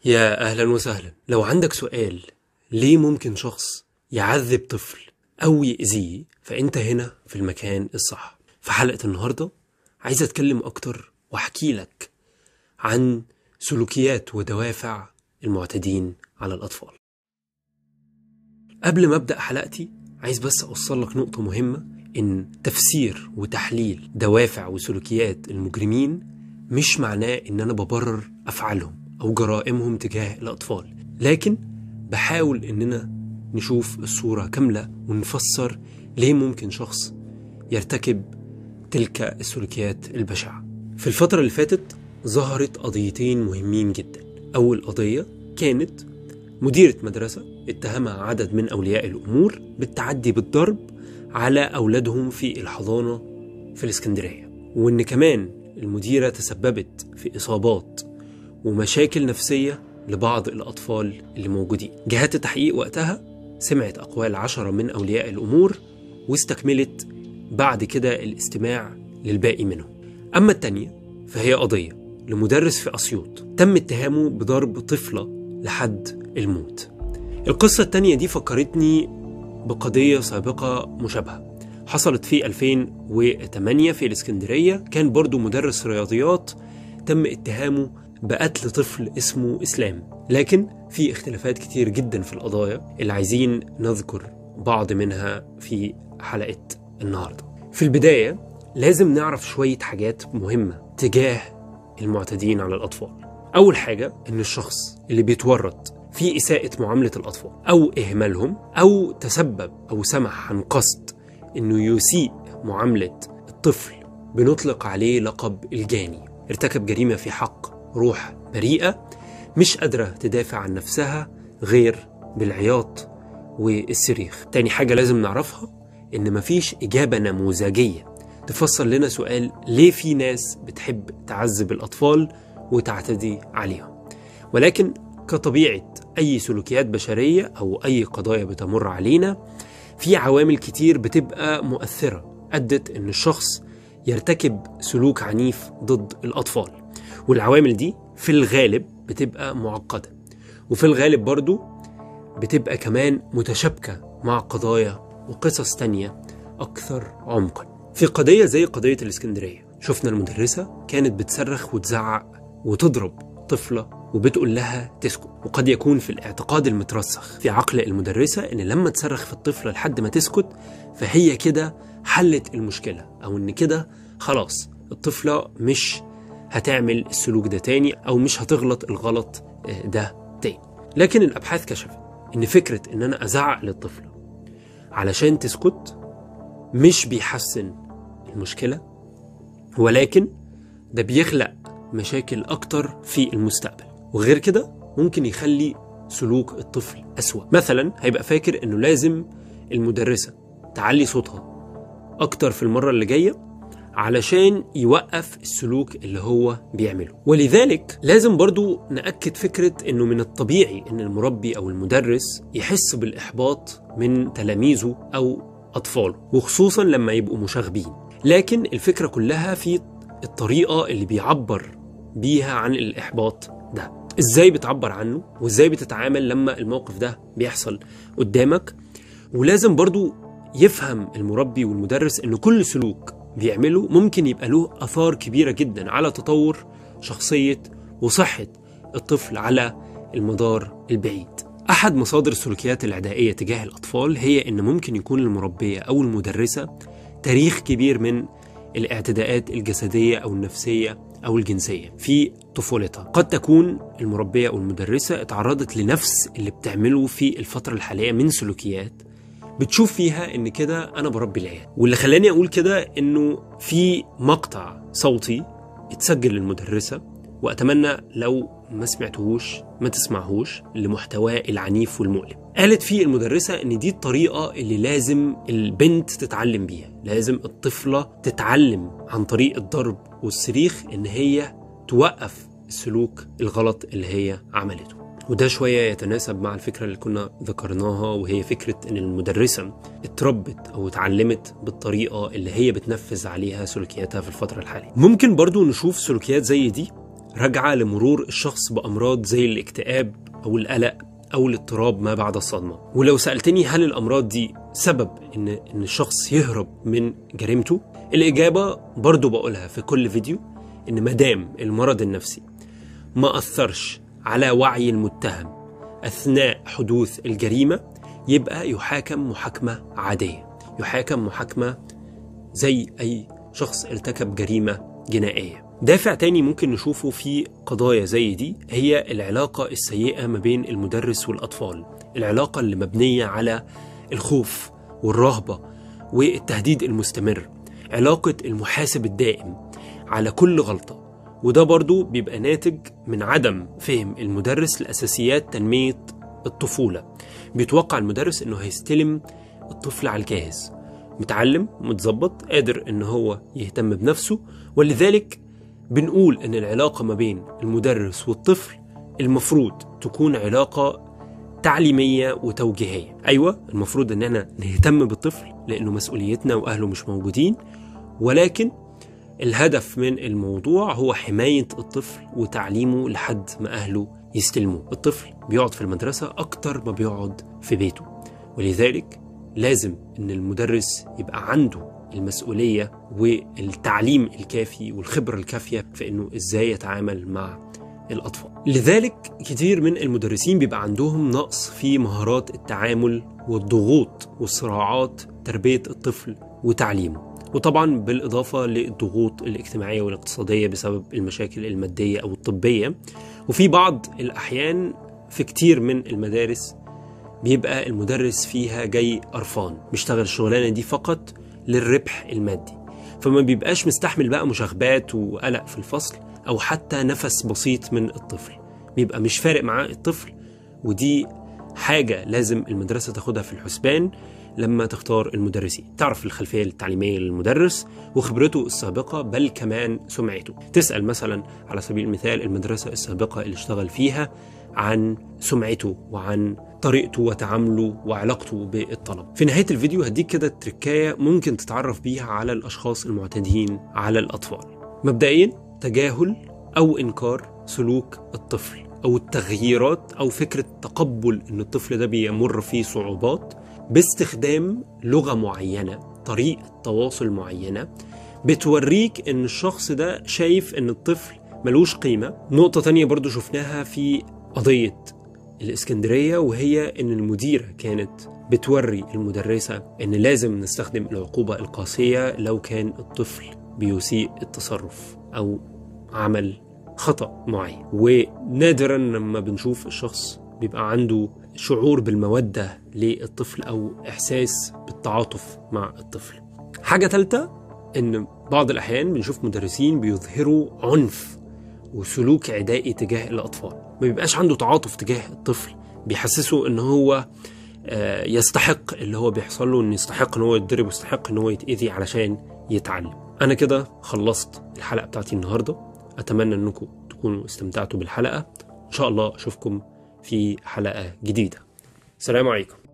يا أهلا وسهلا لو عندك سؤال ليه ممكن شخص يعذب طفل أو يأذيه فأنت هنا في المكان الصح في حلقة النهاردة عايز أتكلم أكتر وأحكي لك عن سلوكيات ودوافع المعتدين على الأطفال قبل ما أبدأ حلقتي عايز بس أوصل لك نقطة مهمة إن تفسير وتحليل دوافع وسلوكيات المجرمين مش معناه إن أنا ببرر أفعالهم أو جرائمهم تجاه الأطفال لكن بحاول إننا نشوف الصورة كاملة ونفسر ليه ممكن شخص يرتكب تلك السلوكيات البشعة في الفترة اللي فاتت ظهرت قضيتين مهمين جدا أول قضية كانت مديرة مدرسة اتهمها عدد من أولياء الأمور بالتعدي بالضرب على أولادهم في الحضانة في الإسكندرية وإن كمان المديرة تسببت في إصابات ومشاكل نفسية لبعض الأطفال اللي موجودين جهات التحقيق وقتها سمعت أقوال عشرة من أولياء الأمور واستكملت بعد كده الاستماع للباقي منهم أما التانية فهي قضية لمدرس في أسيوط تم اتهامه بضرب طفلة لحد الموت القصة التانية دي فكرتني بقضية سابقة مشابهة حصلت في 2008 في الإسكندرية كان برضو مدرس رياضيات تم اتهامه بقتل طفل اسمه إسلام لكن في اختلافات كتير جدا في القضايا اللي عايزين نذكر بعض منها في حلقة النهاردة في البداية لازم نعرف شوية حاجات مهمة تجاه المعتدين على الأطفال أول حاجة إن الشخص اللي بيتورط في إساءة معاملة الأطفال أو إهمالهم أو تسبب أو سمح عن قصد إنه يسيء معاملة الطفل بنطلق عليه لقب الجاني ارتكب جريمة في حق روح بريئة مش قادرة تدافع عن نفسها غير بالعياط والصريخ تاني حاجة لازم نعرفها إن مفيش إجابة نموذجية تفسر لنا سؤال ليه في ناس بتحب تعذب الأطفال وتعتدي عليهم ولكن كطبيعة أي سلوكيات بشرية أو أي قضايا بتمر علينا في عوامل كتير بتبقى مؤثرة أدت إن الشخص يرتكب سلوك عنيف ضد الأطفال والعوامل دي في الغالب بتبقى معقدة وفي الغالب برضو بتبقى كمان متشابكة مع قضايا وقصص تانية أكثر عمقا في قضية زي قضية الإسكندرية شفنا المدرسة كانت بتصرخ وتزعق وتضرب طفلة وبتقول لها تسكت وقد يكون في الاعتقاد المترسخ في عقل المدرسة إن لما تصرخ في الطفلة لحد ما تسكت فهي كده حلت المشكلة أو إن كده خلاص الطفلة مش هتعمل السلوك ده تاني أو مش هتغلط الغلط ده تاني لكن الأبحاث كشفت إن فكرة إن أنا أزعق للطفلة علشان تسكت مش بيحسن المشكلة ولكن ده بيخلق مشاكل أكتر في المستقبل وغير كده ممكن يخلي سلوك الطفل أسوأ مثلا هيبقى فاكر إنه لازم المدرسة تعلي صوتها أكتر في المرة اللي جاية علشان يوقف السلوك اللي هو بيعمله ولذلك لازم برضو نأكد فكرة انه من الطبيعي ان المربي او المدرس يحس بالإحباط من تلاميذه او أطفاله وخصوصا لما يبقوا مشاغبين لكن الفكرة كلها في الطريقة اللي بيعبر بيها عن الإحباط ده ازاي بتعبر عنه وازاي بتتعامل لما الموقف ده بيحصل قدامك ولازم برضو يفهم المربي والمدرس ان كل سلوك بيعمله ممكن يبقى له اثار كبيره جدا على تطور شخصيه وصحه الطفل على المدار البعيد. احد مصادر السلوكيات العدائيه تجاه الاطفال هي ان ممكن يكون المربيه او المدرسه تاريخ كبير من الاعتداءات الجسديه او النفسيه او الجنسيه في طفولتها. قد تكون المربيه او المدرسه اتعرضت لنفس اللي بتعمله في الفتره الحاليه من سلوكيات بتشوف فيها ان كده انا بربي العيال واللي خلاني اقول كده انه في مقطع صوتي اتسجل للمدرسه واتمنى لو ما سمعتهوش ما تسمعهوش لمحتواه العنيف والمؤلم قالت فيه المدرسة إن دي الطريقة اللي لازم البنت تتعلم بيها لازم الطفلة تتعلم عن طريق الضرب والصريخ إن هي توقف السلوك الغلط اللي هي عملته وده شوية يتناسب مع الفكرة اللي كنا ذكرناها وهي فكرة إن المدرسة اتربت أو اتعلمت بالطريقة اللي هي بتنفذ عليها سلوكياتها في الفترة الحالية ممكن برضو نشوف سلوكيات زي دي راجعة لمرور الشخص بأمراض زي الاكتئاب أو القلق أو الاضطراب ما بعد الصدمة ولو سألتني هل الأمراض دي سبب إن, إن الشخص يهرب من جريمته الإجابة برضو بقولها في كل فيديو إن مدام المرض النفسي ما أثرش على وعي المتهم أثناء حدوث الجريمة يبقى يحاكم محاكمة عادية يحاكم محاكمة زي أي شخص ارتكب جريمة جنائية دافع تاني ممكن نشوفه في قضايا زي دي هي العلاقة السيئة ما بين المدرس والأطفال العلاقة اللي مبنية على الخوف والرهبة والتهديد المستمر علاقة المحاسب الدائم على كل غلطة وده برضو بيبقى ناتج من عدم فهم المدرس لأساسيات تنمية الطفولة بيتوقع المدرس انه هيستلم الطفل على الجاهز متعلم متظبط قادر ان هو يهتم بنفسه ولذلك بنقول ان العلاقة ما بين المدرس والطفل المفروض تكون علاقة تعليمية وتوجيهية أيوة المفروض ان احنا نهتم بالطفل لانه مسؤوليتنا واهله مش موجودين ولكن الهدف من الموضوع هو حماية الطفل وتعليمه لحد ما أهله يستلموه الطفل بيقعد في المدرسة أكتر ما بيقعد في بيته ولذلك لازم ان المدرس يبقى عنده المسؤوليه والتعليم الكافي والخبره الكافيه في انه ازاي يتعامل مع الاطفال. لذلك كتير من المدرسين بيبقى عندهم نقص في مهارات التعامل والضغوط والصراعات تربيه الطفل وتعليمه. وطبعا بالاضافه للضغوط الاجتماعيه والاقتصاديه بسبب المشاكل الماديه او الطبيه وفي بعض الاحيان في كتير من المدارس بيبقى المدرس فيها جاي قرفان بيشتغل الشغلانه دي فقط للربح المادي فما بيبقاش مستحمل بقى مشاغبات وقلق في الفصل او حتى نفس بسيط من الطفل بيبقى مش فارق معاه الطفل ودي حاجه لازم المدرسه تاخدها في الحسبان لما تختار المدرسين تعرف الخلفيه التعليميه للمدرس وخبرته السابقه بل كمان سمعته تسال مثلا على سبيل المثال المدرسه السابقه اللي اشتغل فيها عن سمعته وعن طريقته وتعامله وعلاقته بالطلب في نهاية الفيديو هديك كده تركاية ممكن تتعرف بيها على الأشخاص المعتدين على الأطفال مبدئيا تجاهل أو إنكار سلوك الطفل أو التغييرات أو فكرة تقبل أن الطفل ده بيمر فيه صعوبات باستخدام لغة معينة طريقة تواصل معينة بتوريك أن الشخص ده شايف أن الطفل ملوش قيمة نقطة تانية برضو شفناها في قضية الإسكندرية وهي إن المديرة كانت بتوري المدرسة إن لازم نستخدم العقوبة القاسية لو كان الطفل بيسيء التصرف أو عمل خطأ معين ونادرا لما بنشوف الشخص بيبقى عنده شعور بالمودة للطفل أو إحساس بالتعاطف مع الطفل حاجة ثالثة إن بعض الأحيان بنشوف مدرسين بيظهروا عنف وسلوك عدائي تجاه الأطفال ما بيبقاش عنده تعاطف تجاه الطفل بيحسسه ان هو يستحق اللي هو بيحصل له انه يستحق ان هو يتضرب ويستحق ان هو يتأذي علشان يتعلم انا كده خلصت الحلقه بتاعتي النهارده اتمنى انكم تكونوا استمتعتوا بالحلقه ان شاء الله اشوفكم في حلقه جديده السلام عليكم